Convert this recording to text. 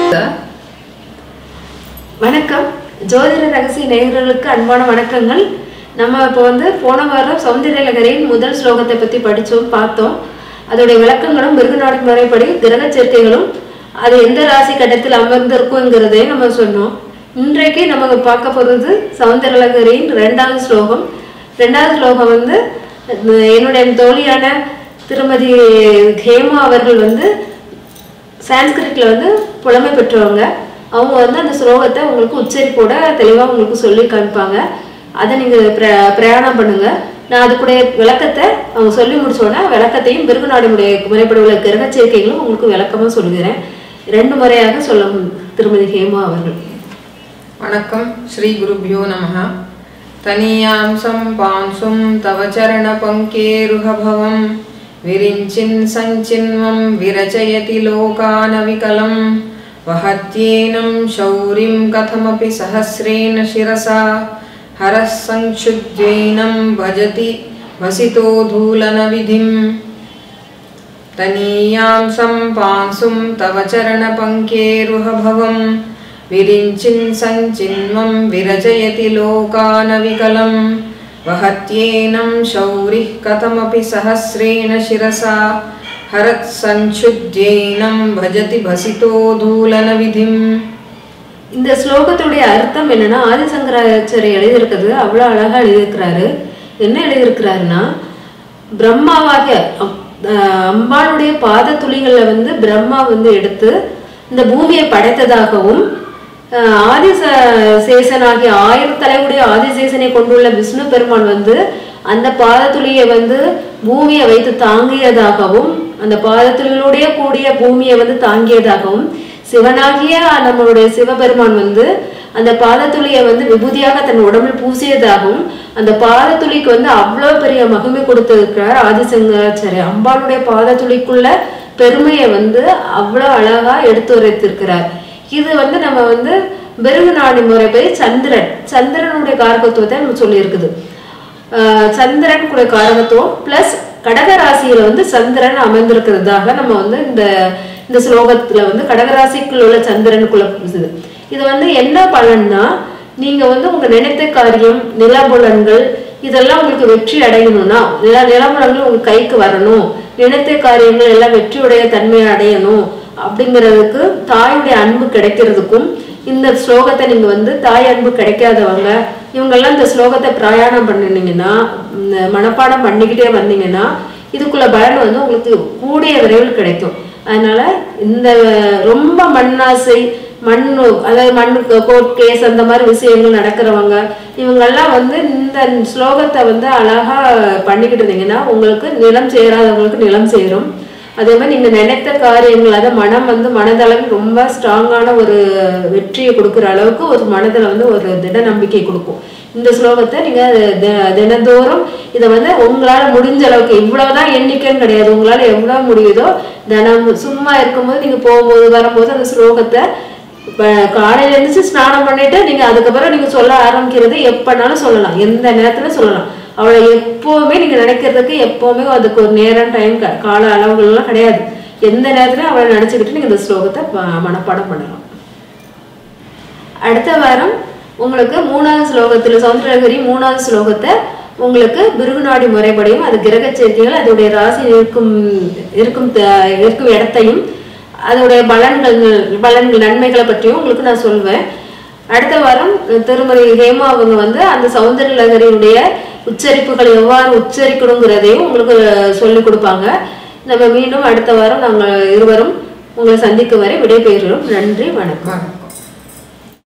வணக்கம் ஜோதிட ரகசிய நேயர்களுக்கு அன்பான வணக்கங்கள் நம்ம இப்போ வந்து போன வாரம் சௌந்தர்யலகரின் முதல் ஸ்லோகத்தை பற்றி படித்தோம் பார்த்தோம் அதோடைய விளக்கங்களும் மிருகநாடி முறைப்படி கிரக சேர்க்கைகளும் அது எந்த ராசி கட்டத்தில் அமர்ந்திருக்குங்கிறதையும் நம்ம சொன்னோம் இன்றைக்கு நம்ம பார்க்க போகிறது சௌந்தர்யலகரின் ரெண்டாவது ஸ்லோகம் ரெண்டாவது ஸ்லோகம் வந்து அஹ், என்னுடைய தோழியான திருமதி ஹேமா அவர்கள் வந்து சான்ஸ்கிரிட்ல வந்து புலமை பெற்றவங்க அவங்க வந்து அந்த ஸ்லோகத்தை உங்களுக்கு உச்சரிப்போட தெளிவாக உங்களுக்கு சொல்லி காமிப்பாங்க அதை நீங்கள் பிர பிரயாணம் பண்ணுங்க நான் அதுக்குடைய விளக்கத்தை அவங்க சொல்லி முடிச்சோன்னா விளக்கத்தையும் மிருகநாடினுடைய முறைப்படி உள்ள கிரக சேர்க்கைகளும் உங்களுக்கு விளக்கமாக சொல்லுகிறேன் ரெண்டு முறையாக சொல்ல திருமதி ஹேமா அவர்கள் வணக்கம் ஸ்ரீ குருभ्यो நமः தனியாம் சம்பாம்சும் தவ சரண பங்கேருஹபவம் விரிஞ்சின் சஞ்சின்வம் விரச்சயதி லோகானவிகலம் வஹத்யேனம் शौरिं कथमपि सहस्रेण शिरसा हरः संक्षुद्यैनं भजति वसितो धूलनविधिम् तनीयां सम्पांसुं तव चरणपङ्केरुहभवं विरिञ्चिन् सञ्चिन्वं विरजयति लोकानविकलं वहत्येनं शौरिः कथमपि सहस्रेण शिरसा हरत्सञ्क्षुद्यैनं भजति भसितो धूलनविधिम् இந்த ஸ்லோகத்துடைய அர்த்தம் என்னன்னா ஆதிசங்கராச்சாரியர் எழுதியிருக்கிறது அவ்வளோ அழகா எழுதியிருக்கிறாரு என்ன எழுதியிருக்கிறாருன்னா பிரம்மாவாகிய அம்- அஹ் அம்பாளுடைய பாத துளிகளை வந்து பிரம்மா வந்து எடுத்து இந்த பூமியை படைத்ததாகவும் அஹ் ஆதிச சேசனாகிய ஆயிரம் தலைவுடைய ஆதிசேசனை கொண்டுள்ள விஷ்ணு பெருமான் வந்து அந்த பாதத்துளியை வந்து பூமியை வைத்து தாங்கியதாகவும் அந்த பாதத்துளிகளுடைய கூடிய பூமியை வந்து தாங்கியதாகவும் சிவனாகிய நம்மளுடைய சிவபெருமான் வந்து அந்த பாதத்துளியை வந்து விபூதியாக தன் உடம்பில் பூசியதாகவும் அந்த பாதத்துளிக்கு வந்து அவ்வளோ பெரிய மகிமை கொடுத்திருக்கிறார் ஆதிசங்கராச்சாரியர் அம்பாளுடைய பாதத்துளிக்குள்ள பெருமையை வந்து அவ்வளோ அழகா எடுத்துரைத்திருக்கிறார் இது வந்து நம்ம வந்து பெருகு நாடி முறைப்படி சந்திரன் சந்திரனுடைய காரகத்துவத்தை நம்ம சொல்லியிருக்குது ஆஹ் சந்திரன் கூட காரகத்துவம் பிளஸ் கடக ராசியில வந்து சந்திரன் அமர்ந்திருக்கிறதாக நம்ம வந்து இந்த இந்த ஸ்லோகத்துல வந்து கடகராசிக்குள்ள உள்ள சந்திரனுக்குள்ள இது இது வந்து என்ன பலன்னா நீங்க வந்து உங்க நினைத்த காரியம் நிலபுலன்கள் இதெல்லாம் உங்களுக்கு வெற்றி அடையணும்னா நில நிலபுலன்கள் உங்க கைக்கு வரணும் நினைத்த காரியங்கள் எல்லாம் வெற்றியுடைய தன்மையை அடையணும் அப்படிங்கிறதுக்கு தாயுடைய அன்பு கிடைக்கிறதுக்கும் இந்த ஸ்லோகத்தை நீங்க வந்து தாய் அன்பு கிடைக்காதவங்க இவங்கெல்லாம் இந்த ஸ்லோகத்தை பிரயாணம் பண்ணினீங்கன்னா இந்த மனப்பாடம் பண்ணிக்கிட்டே வந்தீங்கன்னா இதுக்குள்ள பலன் வந்து உங்களுக்கு கூடிய விரைவில் கிடைக்கும் அதனால இந்த ரொம்ப மண்ணாசை மண் அதாவது மண்ணு கோர்ட் கேஸ் அந்த மாதிரி விஷயங்கள் நடக்கிறவங்க இவங்கெல்லாம் வந்து இந்த ஸ்லோகத்தை வந்து அழகா பண்ணிக்கிட்டு இருந்தீங்கன்னா உங்களுக்கு நிலம் சேராதவங்களுக்கு நிலம் சேரும் அதே மாதிரி நீங்க நினைத்த காரியங்கள் அதை மனம் வந்து மனதளவில் ரொம்ப ஸ்ட்ராங்கான ஒரு வெற்றியை கொடுக்குற அளவுக்கு ஒரு மனதில் வந்து ஒரு திட நம்பிக்கை கொடுக்கும் இந்த ஸ்லோகத்தை நீங்க தி- தினந்தோறும் இதை வந்து உங்களால முடிஞ்ச அளவுக்கு இவ்வளவுதான் எண்ணிக்கைன்னு கிடையாது உங்களால எவ்வளவு முடியுதோ தினம் சும்மா இருக்கும்போது நீங்க போகும்போது வரும்போது அந்த ஸ்லோகத்தை இப்ப காலையில எழுந்துச்சு ஸ்நானம் பண்ணிட்டு நீங்க அதுக்கப்புறம் நீங்க சொல்ல ஆரம்பிக்கிறது எப்பனாலும் சொல்லலாம் எந்த நேரத்துல சொல்லலாம் அவளை எப்பவுமே நீங்க நினைக்கிறதுக்கு எப்பவுமே அதுக்கு ஒரு நேரம் டைம் கால அளவுகள்லாம் கிடையாது எந்த நேரத்துலயும் அவளை நினைச்சுக்கிட்டு நீங்க இந்த ஸ்லோகத்தை ப- மனப்பாடம் பண்ணலாம் அடுத்த வாரம் உங்களுக்கு மூணாவது ஸ்லோகத்துல சௌந்தரகரி மூணாவது ஸ்லோகத்தை உங்களுக்கு பிருகுநாடி முறைப்படியும் அது கிரக சேர்க்கைகள் அதோடைய ராசி இருக்கும் இருக்கும் த- இருக்கும் இடத்தையும் அதோடைய பலன்கள் பலன்கள் நன்மைகளை பற்றியும் உங்களுக்கு நான் சொல்வேன் அடுத்த வாரம் திருமதி ஹேமா அவங்க வந்து அந்த சௌந்தர லகரியுடைய உச்சரிப்புகள் எவ்வாறு உச்சரிக்கணுங்கிறதையும் உங்களுக்கு சொல்லிக் கொடுப்பாங்க நம்ம மீண்டும் அடுத்த வாரம் நாங்கள் இருவரும் உங்களை சந்திக்கும் வரை விடைபெறுகிறோம் நன்றி வணக்கம் வணக்கம்